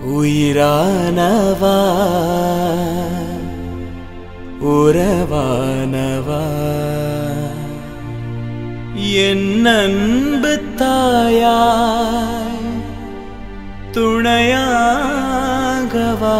உயிரானவா உறவானவா என் அன்பு தாயாய் துணையாகவா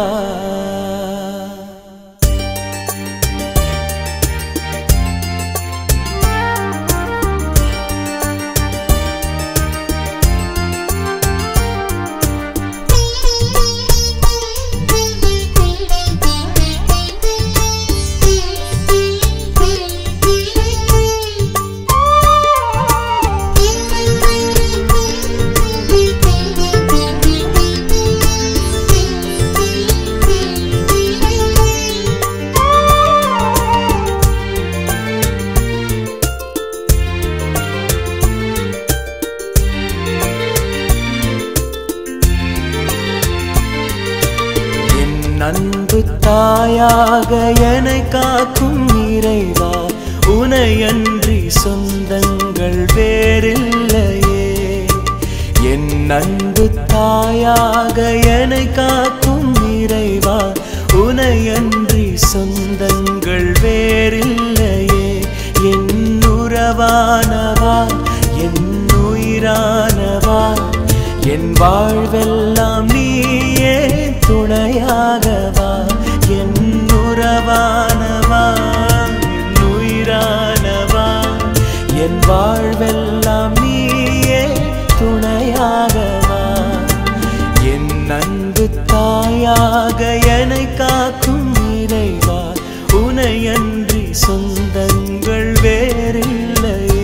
என் அன்பு தாயாக என்னை காக்கும் இறைவா உனையன்றி சொந்தங்கள் வேறில்லையே என் அன்பு தாயாக என்னை காக்கும் இறைவா உனையன்றி சொந்தங்கள் வேறில்லையே என் உறவானவா என் உயிரானவா என் வாழ்வெல்லாம் நீயே துணையாகவா என் உறவானவா என் உயிரானவா என் வாழ்வெல்லாம் நீயே துணையாகவா என் அன்பு தாயாக என்னை காக்கும் இறைவா உனையன்றி சொந்தங்கள் வேறில்லையே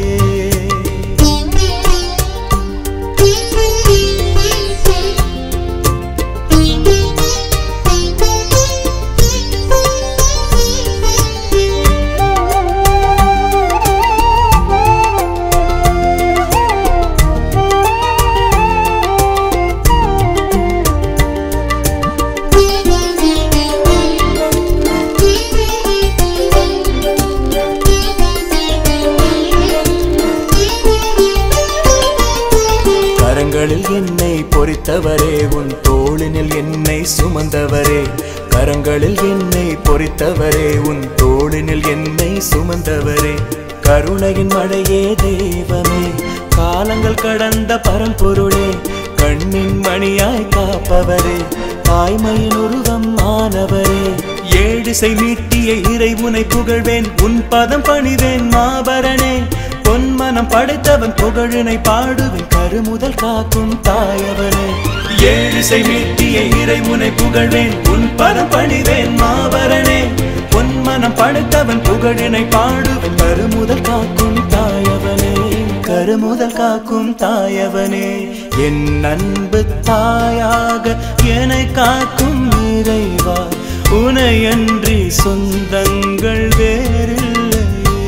கரங்களில் என்னை பொறித்தவரே உன் தோளினில் என்னை சுமந்தவரே கரங்களில் என்னை பொறித்தவரே உன் தோளினில் என்னை சுமந்தவரே கருணையின் மழையே தெய்வமே காலங்கள் கடந்த பரம்பொருளே கண்ணின் மணியாய் காப்பவரே தாய்மையின் உருவம் ஆனவரே ஏழிசை மீட்டிய இறைவுனை புகழ்வேன் உன் பதம் பணிவேன் மாபரணே பொன்மனம் படைத்தவன் புகழினை பாடுவேன் கருமுதல் காக்கும் தாயவனே ஏழிசை மீட்டிய இறைமுனை புகழ்வேன் உன் பதம் பணிவேன் மாபரணே பொன்மனம் படைத்தவன் புகழினை பாடுவேன் கருமுதல் காக்கும் தாயவனே கருமுதல் காக்கும் தாயவனே என் அன்பு தாயாக என்னை காக்கும் இறைவா உனையன்றி சொந்தங்கள் வேறில்லையே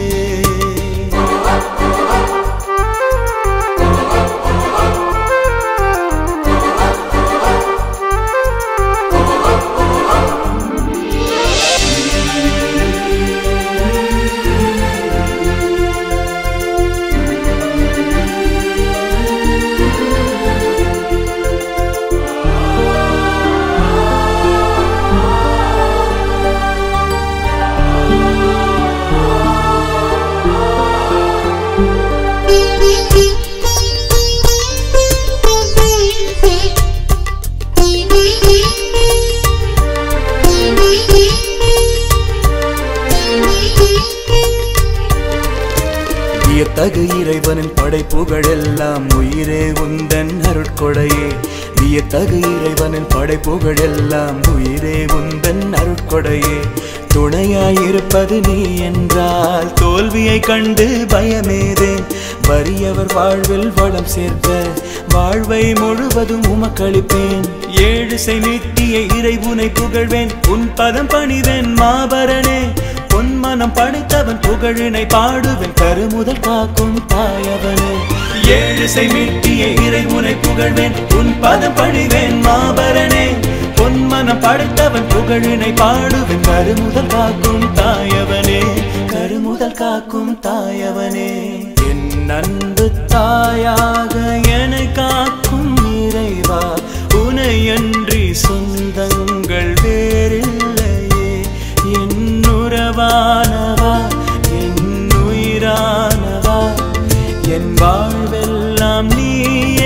வியத்தகு இறைவனின் படைப்புகள் எல்லாம் உயிரே உந்தன் அருட்கொடையே வியத்தகு இறைவனின் படைப்புகள் எல்லாம் உயிரே உந்தன் அருட்கொடையே துணையாயிருப்பது நீ என்றால் தோல்வியை கண்டு பயமேதேன் வறியவர் வாழ்வில் வளம் சேர்க்க வாழ்வை முழுவதும் உமக்களிப்பேன் ஏழிசை நீட்டிய இறைவுனை புகழ்வேன் உன் பதம் பணிவேன் மாபரணே பொன்மனம் படைத்தவன் புகழினை பாடுவேன் கருமுதல் காக்கும் தாயவனே ஏழிசை மீட்டிய இறைமுனை புகழ்வேன் உன் பதம் பணிவேன் மாபரணே பொன்மனம் படைத்தவன் புகழினை பாடுவேன் கருமுதல் காக்கும் தாயவனே கருமுதல் காக்கும் தாயவனே என் அன்பு தாயாக என்னை காக்கும் இறைவா உனையன்றி சொ என் வாழ்வெல்லாம் நீ